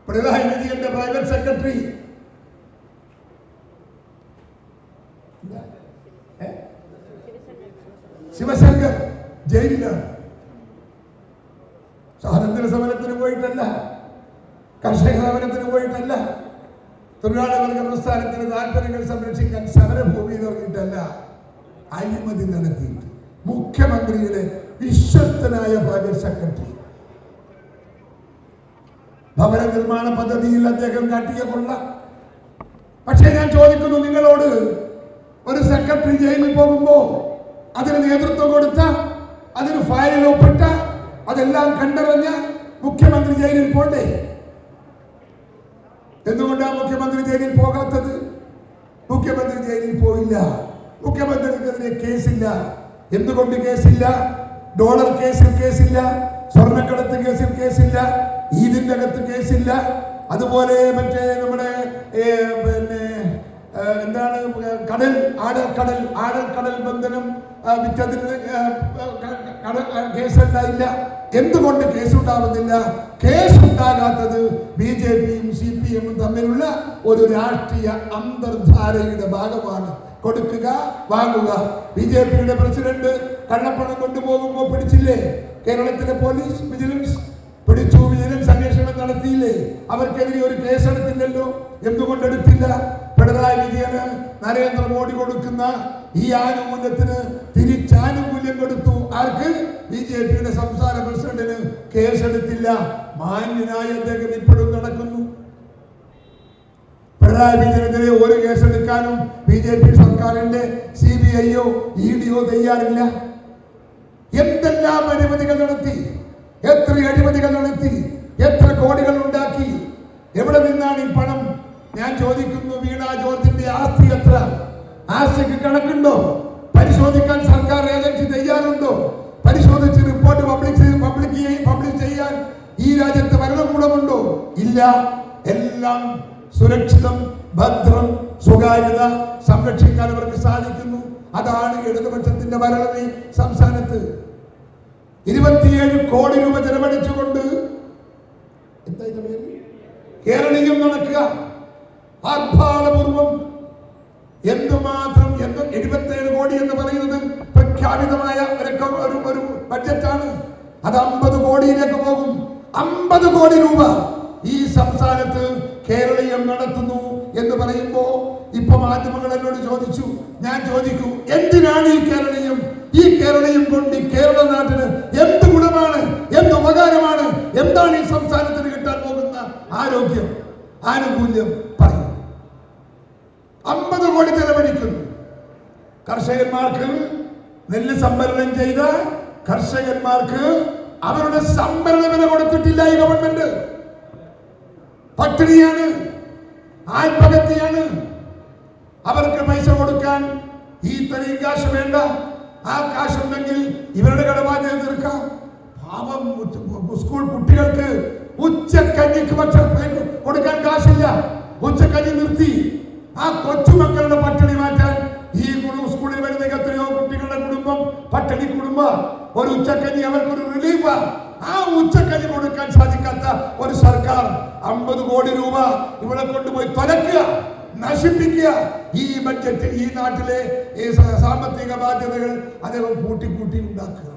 പിണറായി വിജയന്റെ private secretary Sivasankar ജയിലിലാണ് സ്വാതന്ത്ര്യ സമരത്തിന് പോയിട്ടല്ല കർഷക സമരത്തിന് പോയിട്ടല്ല തൊഴിലാളി വർഗ പ്രസ്ഥാനത്തിന് താല്പര്യങ്ങൾ സംരക്ഷിക്കാൻ സമരഭൂമിയിൽ ഇറങ്ങിയിട്ടല്ല അഴിമതി നടത്തിയിട്ട് മുഖ്യമന്ത്രിയുടെ വിശ്വസ്തനായ പ്രൈവറ്റ് സെക്രട്ടറി ഭവന നിർമ്മാണ പദ്ധതിയിൽ അദ്ദേഹം കാട്ടിയ കൊള്ള പക്ഷേ ഞാൻ ചോദിക്കുന്നു നിങ്ങളോട് ഒരു സെക്രട്ടറി ജയിലിൽ പോകുമ്പോ അതിന് നേതൃത്വം കൊടുത്ത അതിന് ഫയലിൽ ഒപ്പിട്ട അതെല്ലാം കണ്ടറിഞ്ഞ മുഖ്യമന്ത്രി ജയിലിൽ പോണ്ടേ എന്തുകൊണ്ടാണ് മുഖ്യമന്ത്രി ജയിലിൽ പോകാത്തത് മുഖ്യമന്ത്രി ജയിലിൽ പോയില്ല മുഖ്യമന്ത്രിക്കെതിരെ കേസില്ല എന്തുകൊണ്ട് കേസില്ല ഡോളർ കേസിൽ കേസില്ല സ്വർണ്ണക്കടത്ത് കേസിൽ കേസില്ല ഈദിന്റെ അകത്ത് കേസില്ല അതുപോലെ മറ്റേ നമ്മുടെ ഏ, പിന്നെ ഏ, എന്താണ് കടൽ ആഴക്കടൽ ആഴക്കടൽ ബന്ധനം ആ, വിറ്റതിന് ഏ, ക- കട- ആ, കേസുണ്ടായില്ല എന്തുകൊണ്ട് കേസുണ്ടാവുന്നില്ല കേസുണ്ടാകാത്തത് ബി ജെ പിയും സി പി എമ്മും തമ്മിലുള്ള ഒരു രാഷ്ട്രീയ അന്തർധാരയുടെ ഭാഗമാണ് കൊടുക്കുക വാങ്ങുക ബി ജെ പിയുടെ പ്രസിഡന്റ് കള്ളപ്പണം കൊണ്ടുപോകുമ്പോൾ പിടിച്ചില്ലേ കേരളത്തിലെ പോലീസ് വിജിലൻസ് പിടിച്ചു വിജിലൻസ് അന്വേഷണം നടത്തിയില്ലേ അവർക്കെതിരെ ഒരു കേസെടുത്തില്ലല്ലോ എന്തുകൊണ്ട് എടുത്തില്ല പിണറായി വിജയന് നരേന്ദ്രമോദി കൊടുക്കുന്ന ഈ ആനുകൂല്യത്തിന് തിരിച്ചാനുകൂല്യം കൊടുത്തു ആർക്ക് ബി ജെ പിയുടെ സംസ്ഥാന പ്രസിഡന്റിന് കേസെടുത്തില്ല മാന്യനായ അദ്ദേഹം ഇപ്പോഴും നടക്കുന്നു പിണറായി വിജയനെതിരെ ഒരു കേസെടുക്കാനും ബി ജെ പി സർക്കാരിന്റെ സി ബി ഐയോ ഇ ഡിയോ തയ്യാറില്ല എന്തെല്ലാം അഴിമതികൾ നടത്തി എത്ര അഴിമതികൾ നടത്തി എത്ര കോടികൾ ഉണ്ടാക്കി എവിടെ നിന്നാണ് ഈ പണം ഞാൻ ചോദിക്കുന്നു വീണ ജോർജിന്റെ ആസ്തി എത്ര ആസ്തിക്ക് കണക്കുണ്ടോ പരിശോധിക്കാൻ സർക്കാർ ഏജൻസി തയ്യാറുണ്ടോ പരിശോധിച്ച് റിപ്പോർട്ട് പബ്ലിക് പബ്ലിക് പബ്ലിഷ് ചെയ്യാൻ ഈ രാജ്യത്ത് ഭരണകൂടമുണ്ടോ ഇല്ല എല്ലാം സുരക്ഷിതം ഭദ്രം സ്വകാര്യത സംരക്ഷിക്കാൻ അവർക്ക് സാധിക്കുന്നു അതാണ് ഇടതുപക്ഷത്തിന്റെ ഭരണം ഈ സംസ്ഥാനത്ത് ഇരുപത്തിയേഴ് കോടി രൂപ ചെലവഴിച്ചുകൊണ്ട് എന്താ ഇതിന്റെ പേര്? കേരളീയം നടക്കുക ആർഭാടപൂർവം എന്തുമാത്രം എന്ത് എഴുപത്തേഴ് കോടി എന്ന് പറയുന്നത് പ്രഖ്യാപിതമായ ഒരു ക- ഒരു ഒരു ബഡ്ജറ്റാണ് അത് അമ്പത് കോടിയിലേക്ക് പോകും അമ്പത് കോടി രൂപ ഈ സംസ്ഥാനത്ത് കേരളീയം നടത്തുന്നു എന്ന് പറയുമ്പോ ഇപ്പൊ മാധ്യമങ്ങൾ എന്നോട് ചോദിച്ചു ഞാൻ ചോദിക്കൂ എന്തിനാണ് ഈ കേരളീയം ഈ കേരളീയം കൊണ്ട് ഈ കേരള നാട്ടിന് എന്ത് ഗുണമാണ് എന്ത് ഉപകാരമാണ് എന്താണ് ഈ സംസ്ഥാനത്തിന് കിട്ടാൻ പോകുന്ന ആരോഗ്യം ആനുകൂല്യം പറയും അമ്പത് കോടി ചെലവഴിക്കുന്നു കർഷകന്മാർക്ക് നെല്ല് സംഭരണം ചെയ്ത കർഷകന്മാർക്ക് അവരുടെ സംഭരണ വില കൊടുത്തിട്ടില്ല ഈ ഗവൺമെന്റ് പട്ടിണിയാണ് ആത്മഹത്യയാണ് അവർക്ക് പൈസ കൊടുക്കാൻ ഈ തരി കാശ് വേണ്ട ആ കാശ് ഉണ്ടെങ്കിൽ ഇവരുടെ കടബാധ്യത തീർക്കാം പാവം ഉച്ച- സ്കൂൾ കുട്ടികൾക്ക് ഉച്ചക്കഞ്ഞിക്ക് ഭക്ഷണം കൊടുക്കാൻ കാശില്ല ഉച്ചക്കഞ്ഞി നിർത്തി ആ കൊച്ചുമക്കളുടെ പട്ടിണി മാറ്റാൻ ഈ കുടു- സ്കൂളിൽ വരുന്ന എത്രയോ കുട്ടികളുടെ കുടുംബം പട്ടിണി കുടുംബ ഒരു ഉച്ചക്കഞ്ഞി അവർക്കൊരു റിലീഫാ ആ ഉച്ചക്കഞ്ഞി കൊടുക്കാൻ സാധിക്കാത്ത ഒരു സർക്കാർ അമ്പത് കോടി രൂപ ഇവിടെ കൊണ്ടുപോയി തുലക്കുക നശിപ്പിക്കുക ഈ ബഡ്ജറ്റ് ഈ നാട്ടിലെ ഈ സ- സാമ്പത്തിക ബാധ്യതകൾ അദ്ദേഹം കൂട്ടി കൂട്ടി ഉണ്ടാക്കുക